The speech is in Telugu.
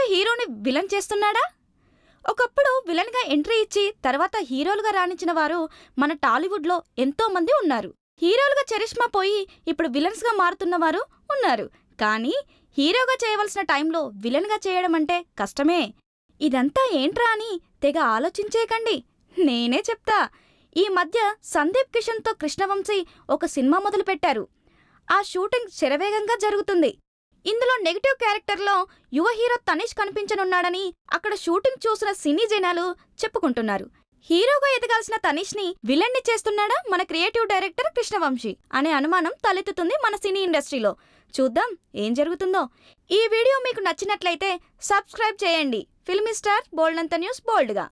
హీరోని విలన్ చేస్తున్నాడా ఒకప్పుడు విలన్గా ఎంట్రీ ఇచ్చి తర్వాత హీరోలుగా రాణించిన వారు మన టాలీవుడ్లో ఎంతో మంది ఉన్నారు హీరోలుగా చరిష్మా పోయి ఇప్పుడు విలన్స్గా మారుతున్న వారు ఉన్నారు కానీ హీరోగా చేయవలసిన టైంలో విలన్గా చేయడం అంటే కష్టమే ఇదంతా ఏంట్రా అని తెగ ఆలోచించేయకండి నేనే చెప్తా ఈ మధ్య సందీప్ కిషన్తో కృష్ణవంశీ ఒక సినిమా మొదలుపెట్టారు ఆ షూటింగ్ శరవేగంగా జరుగుతుంది ఇందులో నెగిటివ్ క్యారెక్టర్లో యువ హీరో తనీష్ కనిపించనున్నాడని అక్కడ షూటింగ్ చూసిన సినీ జనాలు చెప్పుకుంటున్నారు హీరోగా ఎదగాల్సిన తనీష్ని విలన్ని చేస్తున్నాడా మన క్రియేటివ్ డైరెక్టర్ కృష్ణవంశీ అనే అనుమానం తలెత్తుతుంది మన సినీ ఇండస్ట్రీలో చూద్దాం ఏం జరుగుతుందో ఈ వీడియో మీకు నచ్చినట్లయితే సబ్స్క్రైబ్ చేయండి ఫిల్మీ స్టార్ బోల్డంత న్యూస్ బోల్డ్గా